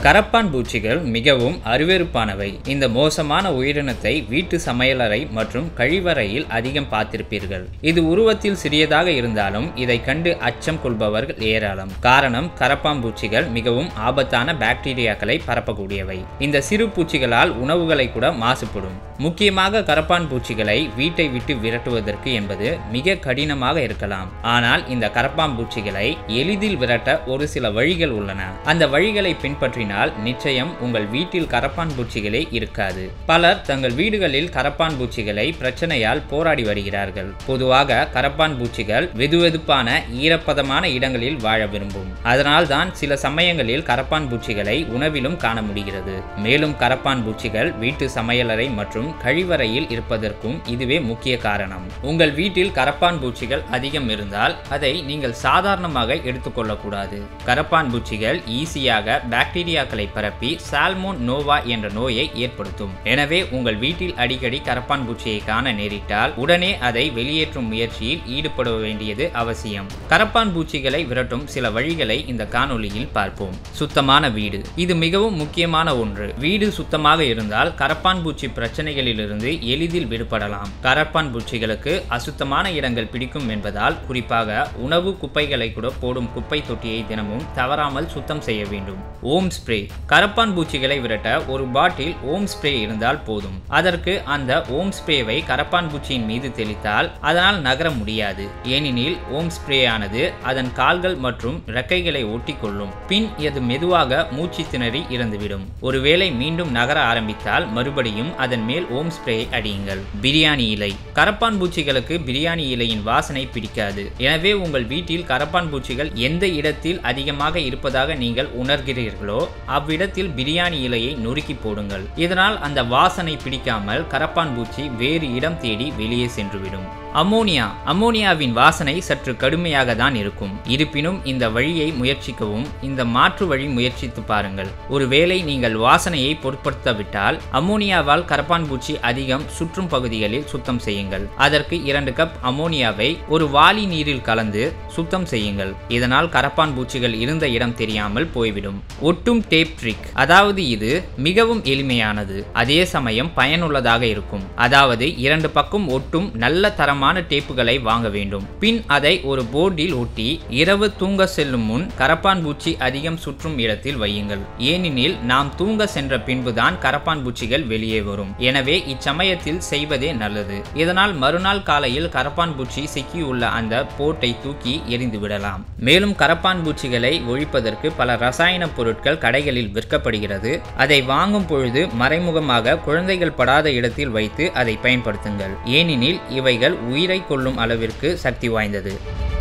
கரப்பான் பூச்சிகள் மிகவும் அருவருப்பானவை இந்த மோசமான உயிரினத்தை வீட்டு சமையலறை மற்றும் கழிவறையில் அதிகம் பார்த்திருப்பீர்கள் இது உருவத்தில் சிறியதாக இருந்தாலும் இதை கண்டு அச்சம் கொள்பவர்கள் ஏராளம் காரணம் கரப்பான் பூச்சிகள் மிகவும் ஆபத்தான பாக்டீரியாக்களை பரப்பக்கூடியவை இந்த சிறு பூச்சிகளால் உணவுகளை கூட மாசுபடும் முக்கியமாக கரப்பான் பூச்சிகளை வீட்டை விட்டு விரட்டுவதற்கு என்பது மிக கடினமாக இருக்கலாம் ஆனால் இந்த கரப்பான் பூச்சிகளை எளிதில் விரட்ட ஒரு சில வழிகள் உள்ளன அந்த வழிகளை பின்பற்றினால் நிச்சயம் உங்கள் வீட்டில் கரப்பான் பூச்சிகளே இருக்காது பலர் தங்கள் வீடுகளில் கரப்பான் பூச்சிகளை பிரச்சனையால் போராடி வருகிறார்கள் பொதுவாக கரப்பான் பூச்சிகள் வெதுவெதுப்பான ஈரப்பதமான இடங்களில் வாழ விரும்பும் அதனால் தான் சில சமயங்களில் கரப்பான் பூச்சிகளை உணவிலும் காண முடிகிறது மேலும் கரப்பான் பூச்சிகள் வீட்டு சமையலறை மற்றும் கழிவறையில் இருப்பதற்கும் இதுவே முக்கிய காரணம் உங்கள் வீட்டில் கரப்பான் பூச்சிகள் அதிகம் இருந்தால் அதை நீங்கள் சாதாரணமாக எடுத்துக்கொள்ளக்கூடாது கரப்பான் பூச்சிகள் ஈஸியாக பாக்டீரியாக்களை பரப்பி சால்மோன் நோவா என்ற நோயை ஏற்படுத்தும் எனவே உங்கள் வீட்டில் அடிக்கடி கரப்பான் பூச்சியை காண நேரிட்டால் உடனே அதை வெளியேற்றும் முயற்சியில் ஈடுபட வேண்டியது அவசியம் கரப்பான் பூச்சிகளை விரட்டும் சில வழிகளை இந்த காணொளியில் பார்ப்போம் சுத்தமான வீடு இது மிகவும் முக்கியமான ஒன்று வீடு சுத்தமாக இருந்தால் கரப்பான் பூச்சி பிரச்சனைகளிலிருந்து எளிதில் விடுபடலாம் கரப்பான் பூச்சிகளுக்கு அசுத்தமான இடங்கள் பிடிக்கும் என்பதால் குறிப்பாக உணவு குப்பைகளை கூட போடும் குப்பை தொட்டியை தினமும் தவறாமல் சுத்தம் செய்ய வேண்டும் ஓம் ஸ்ப்ரே கரப்பான் பூச்சிகளை விரட்ட ஒரு பாட்டில் ஓம் ஸ்ப்ரே இருந்தால் போதும் அதற்கு அந்த ஓம் ஸ்ப்ரேவை கரப்பான் பூச்சியின் மீது தெளித்தால் அதனால் நகர முடியாது ஏனெனில் ஓம் ஸ்ப்ரே ஆனது அதன் கால்கள் மற்றும் ரெக்கைகளை ஒட்டிக்கொள்ளும் பின் இது மெதுவாக மூச்சு திணறி இறந்துவிடும் ஒருவேளை மீண்டும் நகர ஆரம்பித்தால் மறுபடியும் அதன் மேல் ஓம் ஸ்ப்ரேயை அடியுங்கள் பிரியாணி இலை கரப்பான் பூச்சிகளுக்கு பிரியாணி இலையின் வாசனை பிடிக்காது எனவே உங்கள் வீட்டில் கரப்பான் பூச்சிகள் எந்த இடத்தில் அதிகமாக இருப்பதாக நீங்கள் உணர்கிறீர்களோ அவ்விடத்தில் பிரியாணி இலையை நொறுக்கி போடுங்கள் இதனால் அந்த வாசனை பிடிக்காமல் கரப்பான் பூச்சி வேறு இடம் தேடி வெளியே சென்றுவிடும் அம்மோனியா அம்மோனியாவின் வாசனை சற்று கடுமையாக தான் இருக்கும் இருப்பினும் இந்த வழியை முயற்சிக்கவும் இந்த மாற்று வழி முயற்சித்து பாருங்கள் ஒருவேளை நீங்கள் வாசனையை பொருட்படுத்தவிட்டால் அம்மோனியாவால் கரப்பான் பூச்சி அதிகம் சுற்றும் பகுதிகளில் சுத்தம் செய்யுங்கள் அதற்கு இரண்டு கப் அம்மோனியாவை ஒரு வாளி நீரில் கலந்து சுத்தம் செய்யுங்கள் இதனால் கரப்பான் பூச்சிகள் இருந்த இடம் தெரியாமல் போய்விடும் ஒட்டும் டேப் ட்ரிக் அதாவது இது மிகவும் எளிமையானது அதே சமயம் பயனுள்ளதாக இருக்கும் அதாவது இரண்டு பக்கம் ஒட்டும் நல்ல தரமான டேப்புகளை வாங்க வேண்டும் பின் அதை ஒரு போர்டில் ஒட்டி இரவு தூங்க செல்லும் முன் கரப்பான் பூச்சி அதிகம் சுற்றும் இடத்தில் வையுங்கள் ஏனெனில் நாம் தூங்க சென்ற பின்புதான் கரப்பான் பூச்சிகள் வெளியே வரும் எனவே இச்சமயத்தில் செய்வதே நல்லது இதனால் மறுநாள் காலையில் கரப்பான் பூச்சி சிக்கியுள்ள அந்த போர்ட்டை தூக்கி எரிந்து விடலாம் மேலும் கரப்பான் பூச்சிகளை ஒழிப்பதற்கு பல ரசாயன பொருட்கள் கடைகளில் விற்கப்படுகிறது அதை வாங்கும் பொழுது மறைமுகமாக குழந்தைகள் படாத இடத்தில் வைத்து அதை பயன்படுத்துங்கள் ஏனெனில் இவைகள் உயிரை கொல்லும் அளவிற்கு சக்தி வாய்ந்தது